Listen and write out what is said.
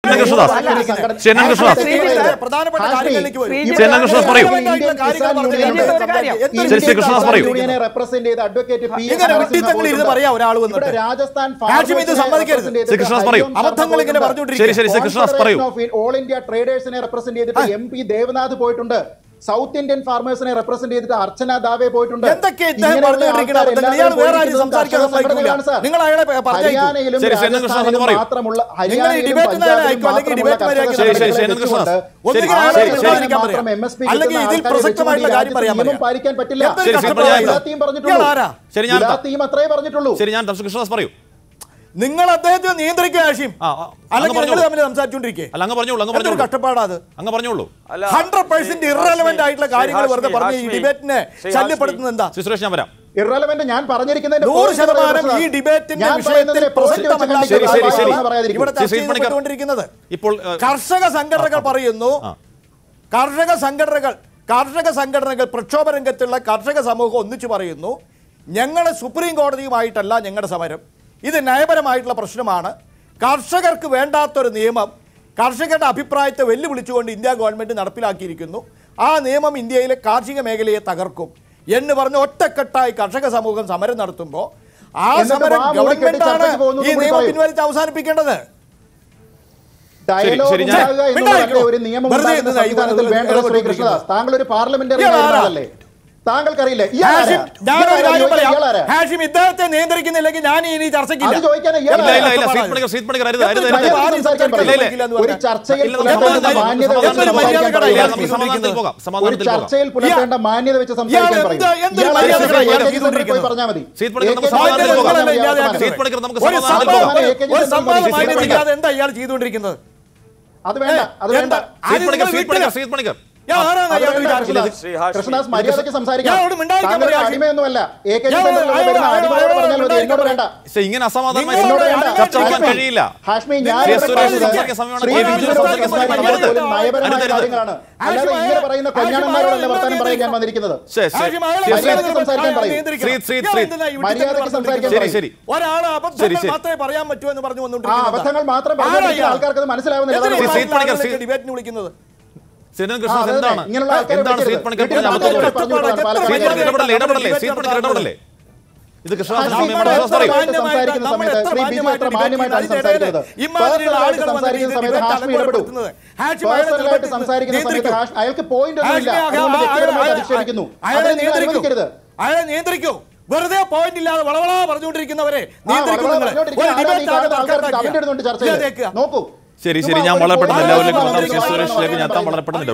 ചെന്നൈ കൃഷ്ണദാസ് ചെന്നൈ കൃഷ്ണദാസ് പ്രധാനപ്പെട്ട ഹാഷ്മി, കാര്യങ്ങളിലേക്ക് വരും. ഇവിടെ ചെന്നൈ കൃഷ്ണദാസ് പറയൂ. ഇന്ത്യൻ കിസാൻ യൂണിയനെ എന്തൊരു ശരി, ശരി, രീതിയിൽ കൃഷ്ണദാസ് പറയൂ. യൂണിയനെ റെപ്രസെന്റ് ചെയ്ത അഡ്വക്കേറ്റ് പി. ഇങ്ങനെ നരസിംഹ വെട്ടിത്തങ്ങളിൽ ഇരുന്ന് പോയിട്ടുണ്ട്. പറയാം ഒരാൾ വന്നിട്ട്. ഇവിടെ രാജസ്ഥാൻ ഹാഷിം ഇത് സമ്മതിക്കരുത്. ശ്രീ കൃഷ്ണദാസ് പറയൂ. അബദ്ധങ്ങൾ ഇങ്ങനെ പറഞ്ഞുകൊണ്ടിരിക്കുക. ശരി ശരി ശ്രീ കൃഷ്ണദാസ് പറയൂ ഓൾ ഇന്ത്യ ട്രേഡേഴ്സിനെ റെപ്രസെന്റ് ചെയ്തിട്ട് എം പി ദേവനാഥ് പോയിട്ടുണ്ട് സൗത്ത് ഇന്ത്യൻ ഫാർമേഴ്സിനെ റെപ്രസെന്റ് ചെയ്തിട്ട് അർച്ചന ദാവെ പോയിട്ടുണ്ട് എന്തൊക്കെ ഇദ്ദേഹം ഇങ്ങനെയുള്ള പറഞ്ഞുകൊണ്ടിരിക്കുന്ന ആൾക്കാർ അബദ്ധങ്ങൾ ഇയാൾ വേറെ ആരും എല്ലാവരും സംസാരിക്കാൻ കർഷക സമ്മതിക്കില്ല. സംഘടനകളാണ് സാർ. നിങ്ങൾ അയാളെ പറഞ്ഞയക്കൂ. ഹരിയാനയിലും ശരി, ശരി, കൃഷ്ണദാസ് രാജസ്ഥാനിലും പറയൂ. മാത്രമുള്ള നിങ്ങൾ ഈ ഹരിയാനയിലും ഡിബേറ്റ് നേരെ പഞ്ചാബിലും അയക്കൂ, അല്ലെങ്കിൽ മാത്രമുള്ള ഡിബേറ്റ് നേരെ കർഷക ശരി, ശരി, സംഘടനകളെ ശരി, വെച്ചുകൊണ്ട് കൃഷ്ണദാസ്. ഒന്നുകിൽ ശരി, അയാളെ ശരി, ശരി. സംസാരിക്കാൻ പറയാം. മാത്രം MSP അല്ലെങ്കിൽ ഇതിൽ ആൾക്കാരെ പ്രസക്തമായിട്ടുള്ള വെച്ചുകൊണ്ട് കാര്യം പറയാൻ നിയമം പറയാം. പാലിക്കാൻ പറ്റില്ല എന്തൊരു ശരി, ശരി, കഷ്ടപ്പാടാണ് ഇയാൾ ഇത്? തീം ഇയാൾ പറഞ്ഞിട്ടുള്ളൂ ആരാ? ശരി ഞാൻ തീം അത്രേ പറഞ്ഞിട്ടുള്ളൂ ശരി ഞാൻ ഡോക്ടർ കൃഷ്ണദാസ് പറയൂ നിങ്ങൾ അദ്ദേഹത്തെ നിയന്ത്രിക്കുക ഹാഷിം ആ, ആ, അങ്ങ് അല്ലെങ്കിൽ നിങ്ങൾ പറഞ്ഞോളൂ. തമ്മിൽ സംസാരിച്ചുകൊണ്ടിരിക്കേ അല്ല അങ്ങ് പറഞ്ഞോളൂ അങ്ങ് എന്തൊരു പറഞ്ഞോളൂ കഷ്ടപ്പാടാ അത് അങ്ങ് പറഞ്ഞോളൂ അല്ല, ഹൺഡ്രഡ് പെർസെന്റ് ശ്രീ ഇറലവെന്റ് ആയിട്ടുള്ള ഹാഷ്മി, കാര്യങ്ങൾ വെറുതെ ശ്രീ പറഞ്ഞ് ഈ ഹാഷ്മി, ഡിബേറ്റിനെ ശ്രീ ശല്യപ്പെടുത്തുന്നത് എന്താ ശ്രീ സുരേഷ് ഞാൻ വരാം ഇറലവന്റ് ഞാൻ പറഞ്ഞിരിക്കുന്നതിന്റെ നൂറ് point ശതമാനം പറയുന്നത് ഈ ഡിബേറ്റിന്റെ ഞാൻ വിഷയത്തിൽ പറയുന്നതിനെ point വെച്ച് പ്രസക്തമല്ലാത്ത ശരി, ശരി, ശരി. കാര്യമാണ് പറയാതിരിക്കും. ഇവിടെ ചർച്ച ശ്രീ പണിക്കർ. ചെയ്തുകൊണ്ടിരിക്കുന്നത് ഇപ്പോൾ ഏഹ്, കർഷക സംഘടനകൾ പറയുന്നു ആ. കർഷക സംഘടനകൾ കർഷക സംഘടനകൾ പ്രക്ഷോഭ രംഗത്തുള്ള കർഷക സമൂഹം ഒന്നിച്ചു പറയുന്നു ഞങ്ങൾ സുപ്രീം കോടതിയുമായിട്ടല്ല ഞങ്ങളുടെ സമരം ഇത് നയപരമായിട്ടുള്ള പ്രശ്നമാണ് കർഷകർക്ക് വേണ്ടാത്തൊരു നിയമം കർഷകരുടെ അഭിപ്രായത്തെ വെല്ലുവിളിച്ചുകൊണ്ട് ഇന്ത്യ ഗവൺമെന്റ് നടപ്പിലാക്കിയിരിക്കുന്നു ആ നിയമം ഇന്ത്യയിലെ കാർഷിക മേഖലയെ തകർക്കും എന്ന് പറഞ്ഞ് ഒറ്റക്കെട്ടായി കർഷക സമൂഹം സമരം നടത്തുമ്പോൾ ആ എന്നിട്ട് സമരം വാ മൂടി കെട്ടി ഗവൺമെന്റാണ് ചർച്ചയ്ക്ക് പോകുന്നു ഈ എന്ന് നിയമം പറയൂ. പിൻവലിച്ച് അവസാനിപ്പിക്കേണ്ടത് ഡയലോഗ് ശരി, ഞാൻ- ഉണ്ടാകുക എന്നുള്ളതല്ലേ ഒരു നിയമം വെറുതെ ഉണ്ടാക്കുന്ന ഇരുന്ന് സംവിധാനത്തിൽ ഇവ- വേണ്ടത് ശ്രീ ഇടപെട്ടുകൊണ്ടിരിക്കുന്നത്. കൃഷ്ണദാസ് താങ്കൾ ഒരു പാർലമെന്ററി ഇയാൾ ആരാ? ആളല്ലേ താങ്കൾക്കറിയില്ല ഇയാൾ ആരാ? ഹാഷിം ഇയാൾ ഞാനൊരു ആരാ? കാര്യം പറയാം ഇയാൾ ആരാ? ഹാഷിം ഇദ്ദേഹത്തെ നിയന്ത്രിക്കുന്നില്ലെങ്കിൽ ഞാൻ ഇനി ചർച്ചയ്ക്കില്ല അത് ചോദിക്കാൻ ഇയാൾ ഇല്ല ഇല്ല ആരാ? ഇല്ല ശ്രീ പണിക്കർ ശ്രീ പണിക്കർ അരുത് അരുത് എന്തൊരു അരുത് കാര്യം? മര്യാദയ്ക്ക് സംസാരിക്കാൻ ഇല്ല, പറയൂ. ഇല്ല, ഇല്ല, ഒരു ചർച്ചയിൽ ഇല്ല, പുലർത്തേണ്ട സമാധാനത്തിൽ മാന്യത പോകാം. വെച്ച് എന്തൊരു സംസാരിക്കാൻ മര്യാദ പറയൂ. ഇല്ല, കടയിലാണ് നമുക്ക് സമാധാനത്തിൽ പോകാം ഒരു സമാധാനത്തിൽ പോകാം ചർച്ചയിൽ പുലർത്തേണ്ട മാന്യത വെച്ച് സംസാരിക്കാൻ ഇയാൾ പറയും എന്ത്- എന്തൊരു ഇയാൾ മര്യാദ ആരാ? കടയിലാണ് ഏകദേശം ചെയ്തുകൊണ്ടിരിക്കുന്നത്? പോയി പറഞ്ഞാൽ മതി ശ്രീ പണിക്കർ നമുക്ക് ഏകദേശം സമാധാനത്തിൽ പോയി പോകാം. പറഞ്ഞാൽ മതി, ഇല്ലാതെ ശ്രീ ആർക്കും പണിക്കർ നമുക്ക് ഒരു സമാധാനത്തിൽ സംഭവം പോകാം ഒരു സംഭവം ശ്രീ പണിക്കർ. മാന്യതയില്ലാതെ എന്താ ഇയാൾ ചെയ്തുകൊണ്ടിരിക്കുന്നത് അത് വേണ്ട അത് വേണ്ട എന്താ? ശ്രീ ആദ്യം പണിക്കർ നിങ്ങൾ ശ്രീ വീട്ടില് പണിക്കർ ശ്രീ പണിക്കർ ഇയാൾ ആരാണ് അത് അയാൾ വേണ്ട, വിചാരിച്ചത്? ശ്രീ ഹാഷ്മി. കൃഷ്ണദാസ് മര്യാദയ്ക്ക് സംസാരിക്കാം ഇയാളോട് മിണ്ടാതിരിക്കാൻ താങ്കൾ പറയാം. അടിമയൊന്നുമല്ല എ കെ ജി ഇയാളോട് സെന്ററിൽ അയാളോട് വരുന്ന അടിമയോട് അയാളോട് പറഞ്ഞാൽ മതി എന്നോട് വേണ്ട പക്ഷേ ഇങ്ങനെ അസമാധാനമായി നിങ്ങളോട് എന്നോട് വേണ്ട. ചർച്ച വെക്കാൻ ഹാഷ്മി, കഴിയില്ല ഹാഷ്മി ഞാൻ ശ്രീ ഇവിടെ സുരേഷ് പറഞ്ഞത് സംസാരിക്കാൻ സമയമാണ്. ശ്രീ കെ വി വിജയൻ സംസാരിക്കാൻ സംസാരിക്കാൻ സമയമാണ്. പോലും നയപരമായ അരുത്, അരുത്. കാര്യങ്ങളാണ് അല്ലാതെ ഇങ്ങനെ പറയുന്ന കൊഞ്ഞാണന്മാരോടല്ല വർത്താനം പറയാൻ ഞാൻ വന്നിരിക്കുന്നത് ശരി, ശരി. ഹാഷിം, അയാളെ ശരി, ശരി. മര്യാദയ്ക്ക് സംസാരിക്കാൻ പറയൂ. നിയന്ത്രിക്കണം. ശ്രീ, ശ്രീ, ഇയാൾ ശ്രീ. എന്തിനാ ഈ മര്യാദയ്ക്ക് വിഡിത്തങ്ങൾ സംസാരിക്കാൻ ശരി, പറയൂ. ശരി. ഒരാൾ ശരി, അബദ്ധങ്ങൾ ശരി. മാത്രമേ പറയാൻ പറ്റൂ എന്ന് പറഞ്ഞു ആ വന്നുകൊണ്ടിരിക്കുന്നത് അബദ്ധങ്ങൾ മാത്രം ആരാ പറഞ്ഞിരിക്കുന്ന ഇയാൾ? ആൾക്കാർക്ക് അത് മനസ്സിലാവുന്നില്ല എന്തിനാ അതാണ് ഈ ശ്രീ പ്രശ്നം. പണിക്കർ, പാർലമെന്റിലേക്ക് ശ്രീ- ഡിബേറ്റിന് വിളിക്കുന്നത് സിനൻ ആ, കൃഷ്ണദാസ് അതെ, എന്താണ് ഇങ്ങനെയുള്ള ആൾക്കാരെ എന്താണ് ശ്രീ വിളിക്കരുത്. പണിക്കർ വീട്ടിൽ പറഞ്ഞ അബദ്ധം നടക്കുന്ന ശ്രീ പറഞ്ഞുകൊണ്ടാണ് പല പണിക്കർ കാര്യങ്ങളും. ഇടപെടല്ലേ ഇടപെടല്ലേ ശ്രീ പണിക്കർ ഇടപെടല്ലേ ഇത് കൃഷ്ണദാസ് ഹാഷ്മി, സമയമാണ് ഇവിടെ കൃഷ്ണദാസ് പറയൂ മാന്യമായിട്ട് സംസാരിക്കുന്ന നമ്മൾ സമയത്ത് എത്ര ശ്രീ ബിജു എത്ര മാന്യമായിട്ടാണ് സംസാരിക്കുന്നത് ഇമാതിരിയുള്ള ആളുകൾ പേഴ്സണലായിട്ട് സംസാരിക്കുന്ന സമയത്ത് ഹാഷ്മി ഇടപെടും പേഴ്സണലായിട്ട് സംസാരിക്കുന്ന സമയത്ത് ഹാഷ് അയാൾക്ക് പോയിന്റ് ഒന്നുമില്ല അതുകൊണ്ട് വ്യക്തിപരമായിട്ട് അധിക്ഷേപിക്കുന്നു അയാളെ അതിനെ നിങ്ങൾ നിയന്ത്രിക്കൂ അനുവദിക്കരുത് അയാളെ നിയന്ത്രിക്കൂ വെറുതെ പോയിന്റ് ഇല്ലാതെ വളവള പറഞ്ഞുകൊണ്ടിരിക്കുന്നവരെ ആ, നിയന്ത്രിക്കൂ വളരെ നിങ്ങൾ. പറഞ്ഞുകൊണ്ടിരിക്കുക. ഒരു ആരാണ് ഈ debate ആണ് കാണുന്ന ആൾക്കാർക്ക് തർക്കം കമന്റ് ഇടുന്നുണ്ട് ചർച്ചയിൽ ഇല്ലാതേക്കുക. നോക്കൂ ശരി ശരി ചുമ്മാ ഞാൻ ഒരു വളരെ പെട്ടെന്ന് point എല്ലാവരിലേക്കും ആണ് വന്നാൽ ശ്രീ പറയുന്നത്. സുരേഷിലേക്ക് ഞാൻ എത്താൻ വളരെ പെട്ടെന്ന്